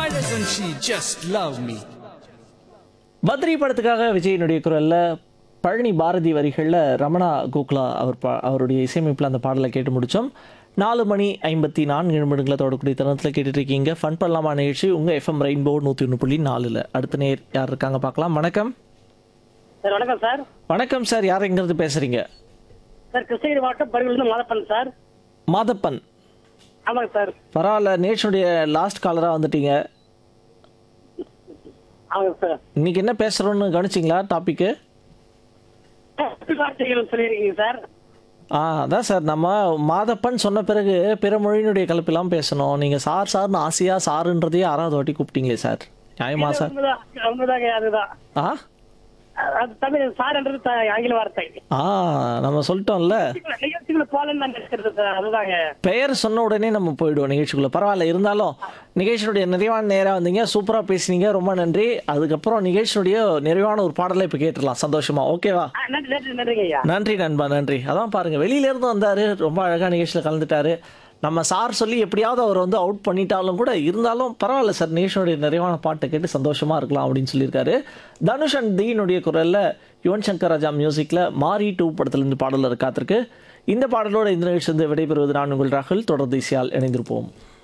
Why doesn't she just love me? Badri படத்துக்காக விஜயனுடைய குரல்ல பழனி பாரதி வரிகளில் ரமணா கோகுலா அவர் பா அவருடைய இசையமைப்பில் அந்த பாடலை கேட்டு முடித்தோம் நாலு மணி ஐம்பத்தி நான்கு நிமிடங்களை தொடக்கூடிய தருணத்தில் கேட்டுட்டு இருக்கீங்க ஃபன் பண்ணலாமா நிகழ்ச்சி உங்கள் எஃப்எம் ரெயின்போ நூற்றி ஒன்று புள்ளி நாலில் அடுத்த நேர் யார் இருக்காங்க பார்க்கலாம் வணக்கம் சார் வணக்கம் சார் வணக்கம் சார் யார் எங்கிறது பேசுகிறீங்க சார் கிருஷ்ணகிரி மாவட்டம் பருவிலிருந்து மாதப்பன் சார் மாதப்பன் ஆமாங்க சார் பரவாயில்ல நேஷனுடைய லாஸ்ட் காலராக வந்துட்டீங்க ஆமாங்க சார் இன்னைக்கு என்ன பேசுகிறோன்னு கவனிச்சிங்களா டாப்பிக்கு வார்த்தைகள் சொல்லியிருக்கீங்க சார் ஆ அதான் சார் நம்ம மாதப்பன் சொன்ன பிறகு பிற மொழியினுடைய கலப்பெல்லாம் பேசணும் நீங்கள் சார் சார்னு ஆசையாக சாருன்றதையே ஆறாவது வாட்டி கூப்பிட்டீங்களே சார் நியாயமா சார் உண்மைதான் உண்மைதாங்க அதுதான் ஆ அது தமிழ் சார்ன்றது த- ஆங்கில வார்த்தை ஆ நம்ம சொல்லிட்டோம்ல நிகழ்ச்சிக்குள்ள போலன்னு நான் நினைக்கிறது சார் அதுதாங்க பெயர் சொன்ன உடனே நம்ம போயிடுவோம் நிகழ்ச்சிக்குள்ளே பரவாயில்ல இருந்தாலும் நிகழ்ச்சியினுடைய நிறைவான நேராக வந்தீங்க சூப்பராக பேசுனீங்க ரொம்ப நன்றி அதுக்கப்புறம் நிகழ்ச்சியினுடைய நிறைவான ஒரு பாடலை இப்போ கேட்டுடலாம் சந்தோஷமா ஓகேவா ஆ, நன்றி நன்றி நன்றிங்க ஐயா நன்றி நண்பா நன்றி அதான் பாருங்க வெளியில இருந்து வந்தாரு ரொம்ப அழகா நிகழ்ச்சியில் கலந்துட்டாரு நம்ம சார் சொல்லி எப்படியாவது அவர் வந்து அவுட் பண்ணிட்டாலும் கூட இருந்தாலும் பரவாயில்ல சார் நேஷனுடைய நிறைவான பாட்டை கேட்டு சந்தோஷமா இருக்கலாம் அப்படின்னு சொல்லியிருக்காரு தனுஷ் அண்ட் தீனுடைய குரல்ல யுவன் சங்கர் ராஜா மியூசிக்ல மாரி டூ படத்திலிருந்து பாடலர் காத்திருக்கு இந்த பாடலோட இந்த நிகழ்ச்சி வந்து விடைபெறுவது நான் உங்கள் ராகுல் தொடர்ந்து இசையால் இணைந்திருப்போம்